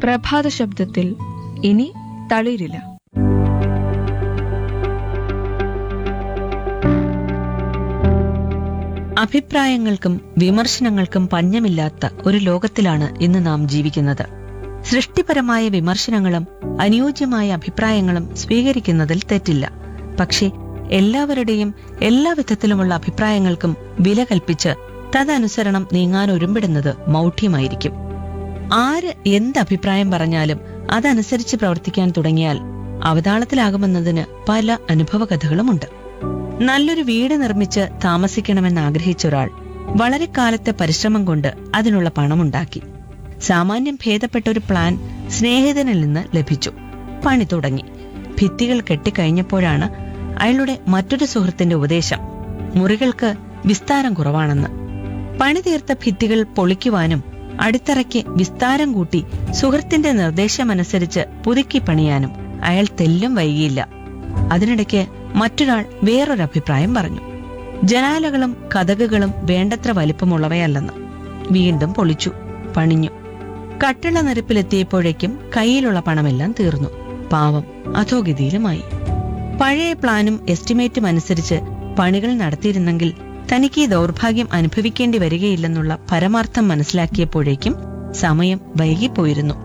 പ്രഭാത ശബ്ദത്തിൽ ഇനി തളിരില്ല അഭിപ്രായങ്ങൾക്കും വിമർശനങ്ങൾക്കും പഞ്ഞമില്ലാത്ത ഒരു ലോകത്തിലാണ് ഇന്ന് നാം ജീവിക്കുന്നത് സൃഷ്ടിപരമായ വിമർശനങ്ങളും അനുയോജ്യമായ അഭിപ്രായങ്ങളും സ്വീകരിക്കുന്നതിൽ തെറ്റില്ല പക്ഷേ എല്ലാവരുടെയും എല്ലാ വിധത്തിലുമുള്ള അഭിപ്രായങ്ങൾക്കും വില കൽപ്പിച്ച് തദനുസരണം നീങ്ങാൻ ഒരുമ്പിടുന്നത് മൗഢ്യമായിരിക്കും ആര് എന്ത് അഭിപ്രായം പറഞ്ഞാലും അതനുസരിച്ച് പ്രവർത്തിക്കാൻ തുടങ്ങിയാൽ അവതാളത്തിലാകുമെന്നതിന് പല അനുഭവകഥകളുമുണ്ട് നല്ലൊരു വീട് നിർമ്മിച്ച് താമസിക്കണമെന്ന് ആഗ്രഹിച്ച ഒരാൾ വളരെ കാലത്തെ പരിശ്രമം കൊണ്ട് അതിനുള്ള പണമുണ്ടാക്കി സാമാന്യം ഭേദപ്പെട്ട ഒരു പ്ലാൻ സ്നേഹിതനിൽ നിന്ന് ലഭിച്ചു പണി തുടങ്ങി ഭിത്തികൾ കെട്ടിക്കഴിഞ്ഞപ്പോഴാണ് അയാളുടെ മറ്റൊരു സുഹൃത്തിന്റെ ഉപദേശം മുറികൾക്ക് വിസ്താരം കുറവാണെന്ന് പണി തീർത്ത ഭിത്തികൾ പൊളിക്കുവാനും അടിത്തറയ്ക്ക് വിസ്താരം കൂട്ടി സുഹൃത്തിന്റെ നിർദ്ദേശമനുസരിച്ച് പുതുക്കി പണിയാനും അയാൾ തെല്ലും വൈകിയില്ല അതിനിടയ്ക്ക് മറ്റൊരാൾ വേറൊരു അഭിപ്രായം പറഞ്ഞു ജനാലകളും കഥകുകളും വേണ്ടത്ര വലിപ്പമുള്ളവയല്ലെന്ന് വീണ്ടും പൊളിച്ചു പണിഞ്ഞു കട്ടിള നിരപ്പിലെത്തിയപ്പോഴേക്കും കയ്യിലുള്ള പണമെല്ലാം തീർന്നു പാവം അധോഗതിയിലുമായി പഴയ പ്ലാനും എസ്റ്റിമേറ്റും അനുസരിച്ച് പണികൾ നടത്തിയിരുന്നെങ്കിൽ തനിക്ക് ഈ ദൗർഭാഗ്യം അനുഭവിക്കേണ്ടി വരികയില്ലെന്നുള്ള പരമാർത്ഥം മനസ്സിലാക്കിയപ്പോഴേക്കും സമയം വൈകിപ്പോയിരുന്നു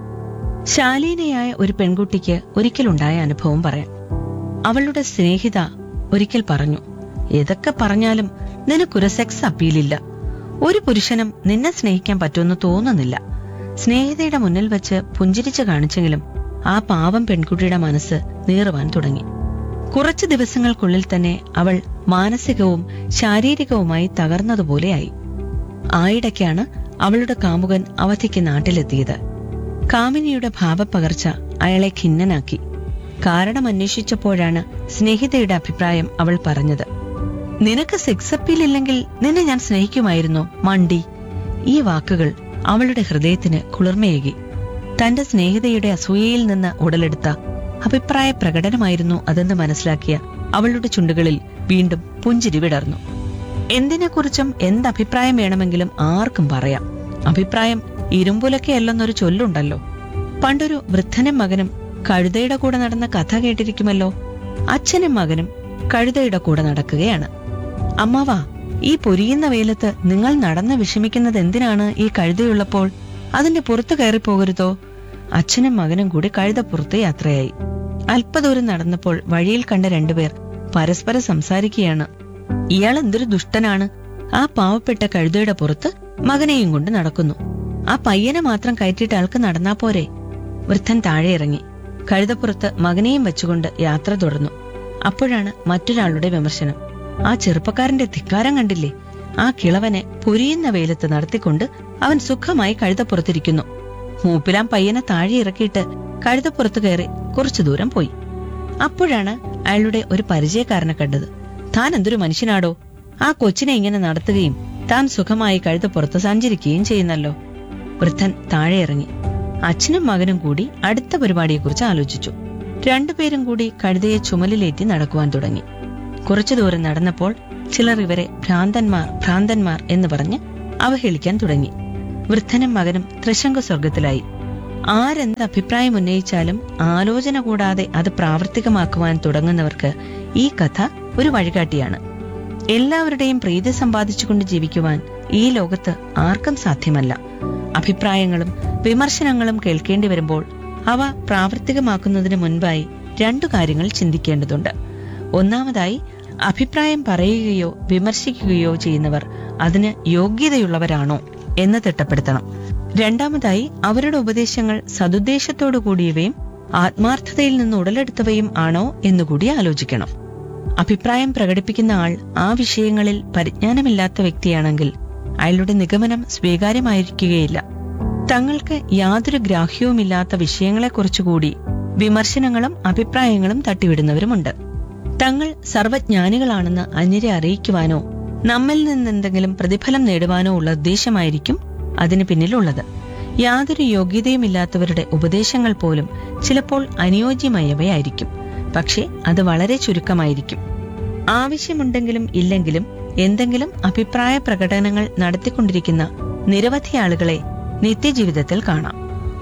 ശാലീനയായ ഒരു പെൺകുട്ടിക്ക് ഒരിക്കലുണ്ടായ അനുഭവം പറയാം അവളുടെ സ്നേഹിത ഒരിക്കൽ പറഞ്ഞു ഏതൊക്കെ പറഞ്ഞാലും നിനക്കൊരു സെക്സ് അപ്പീലില്ല ഒരു പുരുഷനും നിന്നെ സ്നേഹിക്കാൻ പറ്റുമെന്ന് തോന്നുന്നില്ല സ്നേഹിതയുടെ മുന്നിൽ വെച്ച് പുഞ്ചിരിച്ചു കാണിച്ചെങ്കിലും ആ പാവം പെൺകുട്ടിയുടെ മനസ്സ് നീറുവാൻ തുടങ്ങി കുറച്ചു ദിവസങ്ങൾക്കുള്ളിൽ തന്നെ അവൾ മാനസികവും ശാരീരികവുമായി തകർന്നതുപോലെയായി ആയിടയ്ക്കാണ് അവളുടെ കാമുകൻ അവധിക്ക് നാട്ടിലെത്തിയത് കാമിനിയുടെ ഭാവപ്പകർച്ച അയാളെ ഖിന്നനാക്കി കാരണം അന്വേഷിച്ചപ്പോഴാണ് സ്നേഹിതയുടെ അഭിപ്രായം അവൾ പറഞ്ഞത് നിനക്ക് സെക്സ് അപ്പീൽ ഇല്ലെങ്കിൽ നിന്നെ ഞാൻ സ്നേഹിക്കുമായിരുന്നു മണ്ടി ഈ വാക്കുകൾ അവളുടെ ഹൃദയത്തിന് കുളിർമയേകി തന്റെ സ്നേഹിതയുടെ അസൂയയിൽ നിന്ന് ഉടലെടുത്ത അഭിപ്രായ പ്രകടനമായിരുന്നു അതെന്ന് മനസ്സിലാക്കിയ അവളുടെ ചുണ്ടുകളിൽ വീണ്ടും പുഞ്ചിരി വിടർന്നു എന്തിനെക്കുറിച്ചും എന്തഭിപ്രായം വേണമെങ്കിലും ആർക്കും പറയാം അഭിപ്രായം ഇരുമ്പുലക്കയല്ലെന്നൊരു ചൊല്ലുണ്ടല്ലോ പണ്ടൊരു വൃദ്ധനും മകനും കഴുതയുടെ കൂടെ നടന്ന കഥ കേട്ടിരിക്കുമല്ലോ അച്ഛനും മകനും കഴുതയുടെ കൂടെ നടക്കുകയാണ് അമ്മാവാ ഈ പൊരിയുന്ന വെയിലത്ത് നിങ്ങൾ നടന്ന് വിഷമിക്കുന്നത് എന്തിനാണ് ഈ കഴുതയുള്ളപ്പോൾ അതിന്റെ പുറത്ത് കയറിപ്പോകരുതോ അച്ഛനും മകനും കൂടി കഴുതപ്പുറത്ത് യാത്രയായി അല്പദൂരം നടന്നപ്പോൾ വഴിയിൽ കണ്ട രണ്ടുപേർ പരസ്പരം സംസാരിക്കുകയാണ് ഇയാൾ എന്തൊരു ദുഷ്ടനാണ് ആ പാവപ്പെട്ട കഴുതയുടെ പുറത്ത് മകനെയും കൊണ്ട് നടക്കുന്നു ആ പയ്യനെ മാത്രം കയറ്റിയിട്ട് ആൾക്ക് നടന്നാ പോരെ വൃദ്ധൻ താഴെ ഇറങ്ങി കഴുതപ്പുറത്ത് മകനെയും വെച്ചുകൊണ്ട് യാത്ര തുടർന്നു അപ്പോഴാണ് മറ്റൊരാളുടെ വിമർശനം ആ ചെറുപ്പക്കാരന്റെ ധിക്കാരം കണ്ടില്ലേ ആ കിളവനെ പൊരിയുന്ന വെയിലത്ത് നടത്തിക്കൊണ്ട് അവൻ സുഖമായി കഴുതപ്പുറത്തിരിക്കുന്നു മൂപ്പിലാം പയ്യനെ താഴെ ഇറക്കിയിട്ട് കഴുതപ്പുറത്ത് കയറി കുറച്ചു ദൂരം പോയി അപ്പോഴാണ് അയാളുടെ ഒരു പരിചയക്കാരനെ കണ്ടത് താൻ എന്തൊരു മനുഷ്യനാടോ ആ കൊച്ചിനെ ഇങ്ങനെ നടത്തുകയും താൻ സുഖമായി കഴുതപ്പുറത്ത് സഞ്ചരിക്കുകയും ചെയ്യുന്നല്ലോ വൃദ്ധൻ താഴെ ഇറങ്ങി അച്ഛനും മകനും കൂടി അടുത്ത പരിപാടിയെക്കുറിച്ച് ആലോചിച്ചു രണ്ടുപേരും കൂടി കഴുതയെ ചുമലിലേറ്റി നടക്കുവാൻ തുടങ്ങി കുറച്ചു ദൂരം നടന്നപ്പോൾ ചിലർ ഇവരെ ഭ്രാന്തന്മാർ ഭ്രാന്തന്മാർ എന്ന് പറഞ്ഞ് അവഹേളിക്കാൻ തുടങ്ങി വൃദ്ധനും മകനും ത്രിശങ്ക സ്വർഗത്തിലായി ആരെന്ത് അഭിപ്രായം ഉന്നയിച്ചാലും ആലോചന കൂടാതെ അത് പ്രാവർത്തികമാക്കുവാൻ തുടങ്ങുന്നവർക്ക് ഈ കഥ ഒരു വഴികാട്ടിയാണ് എല്ലാവരുടെയും പ്രീതി സമ്പാദിച്ചുകൊണ്ട് ജീവിക്കുവാൻ ഈ ലോകത്ത് ആർക്കും സാധ്യമല്ല അഭിപ്രായങ്ങളും വിമർശനങ്ങളും കേൾക്കേണ്ടി വരുമ്പോൾ അവ പ്രാവർത്തികമാക്കുന്നതിന് മുൻപായി രണ്ടു കാര്യങ്ങൾ ചിന്തിക്കേണ്ടതുണ്ട് ഒന്നാമതായി അഭിപ്രായം പറയുകയോ വിമർശിക്കുകയോ ചെയ്യുന്നവർ അതിന് യോഗ്യതയുള്ളവരാണോ എന്ന് തിട്ടപ്പെടുത്തണം രണ്ടാമതായി അവരുടെ ഉപദേശങ്ങൾ സതുദ്ദേശത്തോടു കൂടിയവയും ആത്മാർത്ഥതയിൽ നിന്ന് ഉടലെടുത്തവയും ആണോ എന്നുകൂടി ആലോചിക്കണം അഭിപ്രായം പ്രകടിപ്പിക്കുന്ന ആൾ ആ വിഷയങ്ങളിൽ പരിജ്ഞാനമില്ലാത്ത വ്യക്തിയാണെങ്കിൽ അയാളുടെ നിഗമനം സ്വീകാര്യമായിരിക്കുകയില്ല തങ്ങൾക്ക് യാതൊരു ഗ്രാഹ്യവുമില്ലാത്ത വിഷയങ്ങളെക്കുറിച്ചുകൂടി വിമർശനങ്ങളും അഭിപ്രായങ്ങളും തട്ടിവിടുന്നവരുമുണ്ട് തങ്ങൾ സർവജ്ഞാനികളാണെന്ന് അന്യരെ അറിയിക്കുവാനോ നമ്മിൽ നിന്നെന്തെങ്കിലും പ്രതിഫലം നേടുവാനോ ഉള്ള ഉദ്ദേശമായിരിക്കും അതിന് പിന്നിലുള്ളത് യാതൊരു യോഗ്യതയുമില്ലാത്തവരുടെ ഉപദേശങ്ങൾ പോലും ചിലപ്പോൾ അനുയോജ്യമായവയായിരിക്കും പക്ഷേ അത് വളരെ ചുരുക്കമായിരിക്കും ആവശ്യമുണ്ടെങ്കിലും ഇല്ലെങ്കിലും എന്തെങ്കിലും അഭിപ്രായ പ്രകടനങ്ങൾ നടത്തിക്കൊണ്ടിരിക്കുന്ന നിരവധി ആളുകളെ നിത്യജീവിതത്തിൽ കാണാം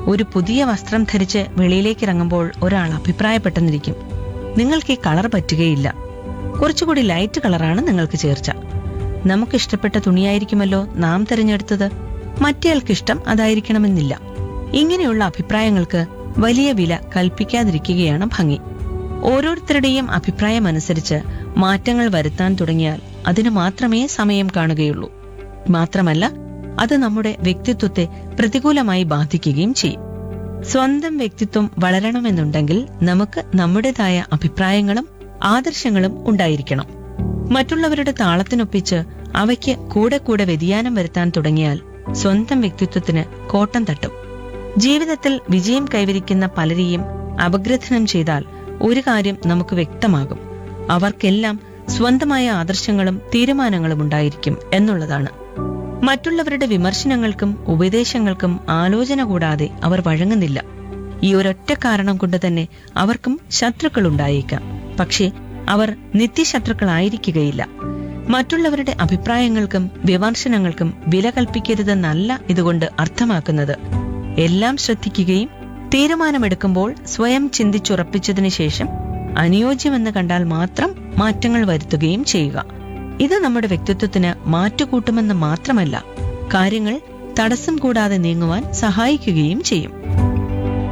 ഒരു പുതിയ വസ്ത്രം ധരിച്ച് വെളിയിലേക്ക് ഇറങ്ങുമ്പോൾ ഒരാൾ അഭിപ്രായപ്പെട്ടെന്നിരിക്കും നിങ്ങൾക്ക് ഈ കളർ പറ്റുകയില്ല കുറച്ചുകൂടി ലൈറ്റ് കളറാണ് നിങ്ങൾക്ക് ചേർച്ച നമുക്ക് ഇഷ്ടപ്പെട്ട തുണിയായിരിക്കുമല്ലോ നാം തിരഞ്ഞെടുത്തത് മറ്റേയാൾക്കിഷ്ടം അതായിരിക്കണമെന്നില്ല ഇങ്ങനെയുള്ള അഭിപ്രായങ്ങൾക്ക് വലിയ വില കൽപ്പിക്കാതിരിക്കുകയാണ് ഭംഗി ഓരോരുത്തരുടെയും അഭിപ്രായം അനുസരിച്ച് മാറ്റങ്ങൾ വരുത്താൻ തുടങ്ങിയാൽ അതിന് മാത്രമേ സമയം കാണുകയുള്ളൂ മാത്രമല്ല അത് നമ്മുടെ വ്യക്തിത്വത്തെ പ്രതികൂലമായി ബാധിക്കുകയും ചെയ്യും സ്വന്തം വ്യക്തിത്വം വളരണമെന്നുണ്ടെങ്കിൽ നമുക്ക് നമ്മുടേതായ അഭിപ്രായങ്ങളും ആദർശങ്ങളും ഉണ്ടായിരിക്കണം മറ്റുള്ളവരുടെ താളത്തിനൊപ്പിച്ച് അവയ്ക്ക് കൂടെ കൂടെ വ്യതിയാനം വരുത്താൻ തുടങ്ങിയാൽ സ്വന്തം വ്യക്തിത്വത്തിന് കോട്ടം തട്ടും ജീവിതത്തിൽ വിജയം കൈവരിക്കുന്ന പലരെയും അപഗ്രഥനം ചെയ്താൽ ഒരു കാര്യം നമുക്ക് വ്യക്തമാകും അവർക്കെല്ലാം സ്വന്തമായ ആദർശങ്ങളും തീരുമാനങ്ങളും ഉണ്ടായിരിക്കും എന്നുള്ളതാണ് മറ്റുള്ളവരുടെ വിമർശനങ്ങൾക്കും ഉപദേശങ്ങൾക്കും ആലോചന കൂടാതെ അവർ വഴങ്ങുന്നില്ല ഈ ഒരൊറ്റ കാരണം കൊണ്ട് തന്നെ അവർക്കും ശത്രുക്കൾ ഉണ്ടായേക്കാം പക്ഷേ അവർ നിത്യശത്രുക്കളായിരിക്കുകയില്ല മറ്റുള്ളവരുടെ അഭിപ്രായങ്ങൾക്കും വിമർശനങ്ങൾക്കും വില കൽപ്പിക്കരുതെന്നല്ല ഇതുകൊണ്ട് അർത്ഥമാക്കുന്നത് എല്ലാം ശ്രദ്ധിക്കുകയും തീരുമാനമെടുക്കുമ്പോൾ സ്വയം ചിന്തിച്ചുറപ്പിച്ചതിനു ശേഷം അനുയോജ്യമെന്ന് കണ്ടാൽ മാത്രം മാറ്റങ്ങൾ വരുത്തുകയും ചെയ്യുക ഇത് നമ്മുടെ വ്യക്തിത്വത്തിന് മാറ്റുകൂട്ടുമെന്ന് മാത്രമല്ല കാര്യങ്ങൾ തടസ്സം കൂടാതെ നീങ്ങുവാൻ സഹായിക്കുകയും ചെയ്യും